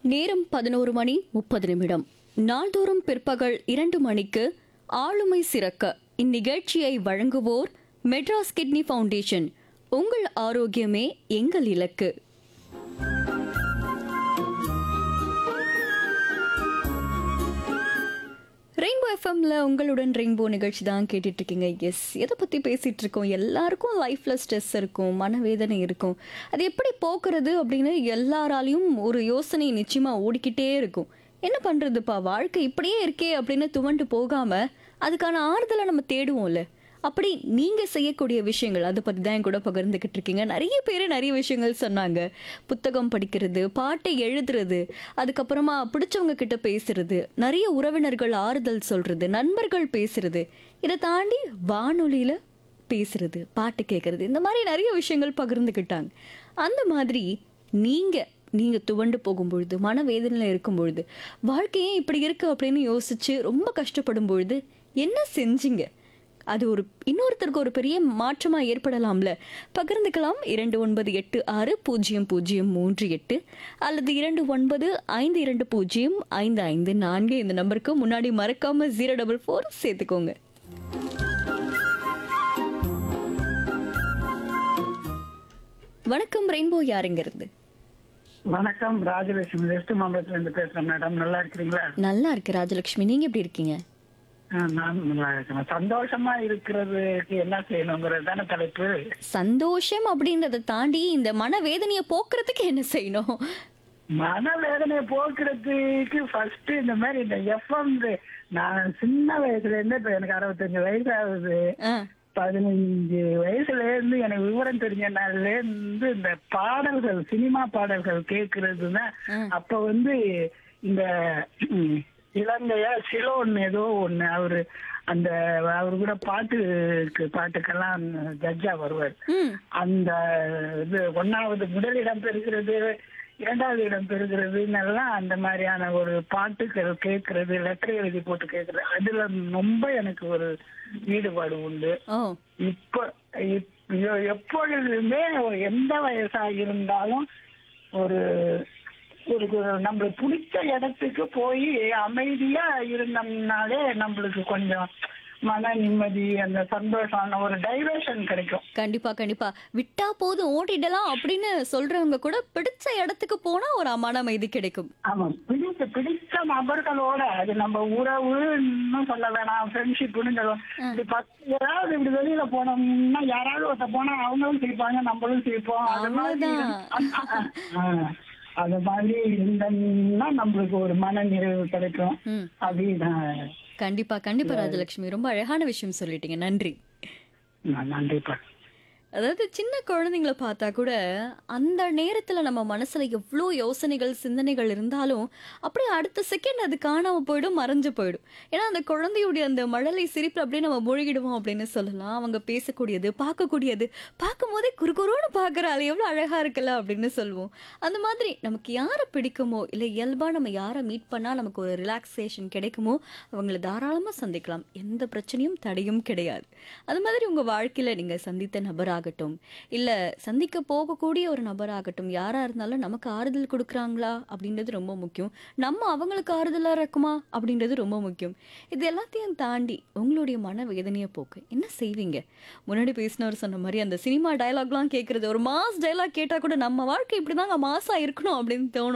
நேரம் பதினோரு மணி முப்பது நிமிடம் நாள்தோறும் பிற்பகல் இரண்டு மணிக்கு ஆளுமை சிறக்க இந்நிகழ்ச்சியை வழங்குவோர் மெட்ராஸ் கிட்னி ஃபவுண்டேஷன் உங்கள் ஆரோக்கியமே எங்கள் இலக்கு ரெயின்போ எஃப்எம்ல உங்களுடன் ரெயின்போ நிகழ்ச்சி தான் கேட்டுட்டு இருக்கீங்க எஸ் எதை பற்றி பேசிட்டு இருக்கோம் எல்லாருக்கும் லைஃப்ல ஸ்ட்ரெஸ் இருக்கும் மனவேதனை இருக்கும் அது எப்படி போக்குறது அப்படின்னு எல்லாராலையும் ஒரு யோசனை நிச்சயமா ஓடிக்கிட்டே இருக்கும் என்ன பண்றதுப்பா வாழ்க்கை இப்படியே இருக்கே அப்படின்னு துவண்டு போகாம அதுக்கான ஆறுதலை நம்ம தேடுவோம்ல அப்படி நீங்க செய்யக்கூடிய விஷயங்கள் அதை பத்தி தான் என் கூட பகிர்ந்துகிட்டு இருக்கீங்க நிறைய பேர் நிறைய விஷயங்கள் சொன்னாங்க புத்தகம் படிக்கிறது பாட்டை எழுதுறது அதுக்கப்புறமா பிடிச்சவங்க கிட்ட பேசுறது நிறைய உறவினர்கள் ஆறுதல் சொல்றது நண்பர்கள் பேசுறது இதை தாண்டி வானொலியில பேசுறது பாட்டு கேட்கறது இந்த மாதிரி நிறைய விஷயங்கள் பகிர்ந்துக்கிட்டாங்க அந்த மாதிரி நீங்க நீங்க துவண்டு போகும்பொழுது மனவேதனையில் இருக்கும் பொழுது வாழ்க்கையே இப்படி இருக்கு அப்படின்னு யோசிச்சு ரொம்ப கஷ்டப்படும் பொழுது என்ன செஞ்சீங்க அது ஒரு இன்னொருத்தருக்கு ஒரு பெரிய மாற்றமா ஏற்படலாம்ல பகிர்ந்துக்கலாம் இரண்டு ஒன்பது எட்டு ஆறு பூஜ்ஜியம் பூஜ்ஜியம் மூன்று எட்டு அல்லது இரண்டு ஒன்பது ஐந்து இரண்டு பூஜ்ஜியம் ஐந்து ஐந்து நான்கு இந்த நம்பருக்கு முன்னாடி மறக்காம ஜீரோ டபுள் ஃபோர் சேர்த்துக்கோங்க வணக்கம் ரெயின்போ யாருங்கிறது வணக்கம் ராஜலட்சுமி வெஸ்ட் மாம்பலத்துல இருந்து பேசுறேன் மேடம் நல்லா இருக்கிறீங்களா நல்லா இருக்கு ராஜலட்சுமி நீங்க எப்படி இருக்கீங்க ஆ, நான் நல்லா இருக்கேன் சந்தோஷமா இருக்கிறதுக்கு என்ன செய்யணுங்கிறது தானே தலைப்பு சந்தோஷம் அப்படின்றத தாண்டி இந்த மனவேதனையை போக்குறதுக்கு என்ன செய்யணும் மனவேதனையை போக்குறதுக்கு ஃபர்ஸ்ட் இந்த மாதிரி இந்த எஃப்எம் நான் சின்ன வயசுல இருந்து இப்ப எனக்கு அறுபத்தஞ்சு வயசு ஆகுது ஆ, பதினஞ்சு வயசுல இருந்து எனக்கு விவரம் தெரிஞ்ச நாள்ல இருந்து இந்த பாடல்கள் சினிமா பாடல்கள் கேட்கறதுன்னா அப்ப வந்து இந்த ம், இலங்கையா சிலோன் ஏதோ ஒண்ணு அவரு அந்த அவரு கூட பாட்டுக்கு பாட்டுக்கெல்லாம் ஜட்ஜா வருவார் ம் அந்த இது ஒன்னாவது முதலிடம் பெறுகிறது இரண்டாவது இடம் பெறுகிறதுன்னு எல்லாம் அந்த மாதிரியான ஒரு பாட்டுகள் கேட்கறது லெட்டர் எழுதி போட்டு கேட்கறது அதுல ரொம்ப எனக்கு ஒரு ஈடுபாடு உண்டு ஓ இப்ப இப்- எ- எப்பொழுதுமே ஒரு எந்த வயசா இருந்தாலும் ஒரு ஒரு ஒரு நம்மளுக்கு பிடிச்ச இடத்துக்கு போய் அமைதியா இருந்தோம்னாலே நம்மளுக்கு கொஞ்சம் மன நிம்மதி அந்த சந்தோஷம் ஒரு டைவர்ஷன் கிடைக்கும் கண்டிப்பா கண்டிப்பா விட்டா போதும் ஓட்டிடலாம் அப்படின்னு சொல்றவங்க கூட பிடிச்ச இடத்துக்கு போனா ஒரு அமான அமைதி கிடைக்கும் ஆமா பிடிச்ச பிடிச்ச நபர்களோட அது நம்ம உறவுன்னு சொல்ல வேணாம் ஃப்ரெண்ட்ஷிப்னு சொல்லுவோம் இப்படி பத்து ஏதாவது இப்படி வெளியில போனோம்னா யாராவது ஒருத்த போனா அவங்களும் சிரிப்பாங்க நம்மளும் சிரிப்போம் அது மாதிரி அவ்வளவுதான். ஆ, அது மாதிரி இருந்தோம்னா நம்மளுக்கு ஒரு மன நிறைவு கிடைக்கும் ம் அப்படின்னு கண்டிப்பா கண்டிப்பா ராஜலட்சுமி ரொம்ப அழகான விஷயம் சொல்லிட்டீங்க நன்றி நான் நன்றிப்பா அதாவது சின்ன குழந்தைங்களை பார்த்தா கூட அந்த நேரத்துல நம்ம மனசுல எவ்வளோ யோசனைகள் சிந்தனைகள் இருந்தாலும் அப்படியே அடுத்த செகண்ட் அது காணாம போயிடும் மறைஞ்சு போயிடும் ஏன்னா அந்த குழந்தையுடைய அந்த மழலை சிரிப்புல அப்படியே நம்ம மூழ்கிடுவோம் அப்படின்னு சொல்லலாம் அவங்க பேசக்கூடியது பார்க்கக்கூடியது பார்க்கும் போதே குறுகுறுன்னு பார்க்கறாள் எவ்வளோ அழகா இருக்குல்ல அப்படின்னு சொல்லுவோம் அந்த மாதிரி நமக்கு யாரை பிடிக்குமோ இல்லை இயல்பா நம்ம யாரை மீட் பண்ணா நமக்கு ஒரு ரிலாக்ஸேஷன் கிடைக்குமோ அவங்கள தாராளமா சந்திக்கலாம் எந்த பிரச்சனையும் தடையும் கிடையாது அது மாதிரி உங்க வாழ்க்கையில நீங்க சந்தித்த நபராகட்டும் இல்ல சந்திக்க போகக்கூடிய ஒரு நபராகட்டும் யாரா இருந்தாலும் நமக்கு ஆறுதல் கொடுக்குறாங்களா அப்படின்றது ரொம்ப முக்கியம் நம்ம அவங்களுக்கு ஆறுதலா இருக்குமா அப்படின்றது ரொம்ப முக்கியம் இது எல்லாத்தையும் தாண்டி உங்களுடைய மன வேதனையை போக்கு என்ன செய்வீங்க முன்னாடி பேசினவர் சொன்ன மாதிரி அந்த சினிமா டயலாக்லாம் கேட்கறது ஒரு மாஸ் டயலாக் கேட்டா கூட நம்ம வாழ்க்கை இப்படிதாங்க மாசா இருக்கணும் அப்படின்னு தோணும்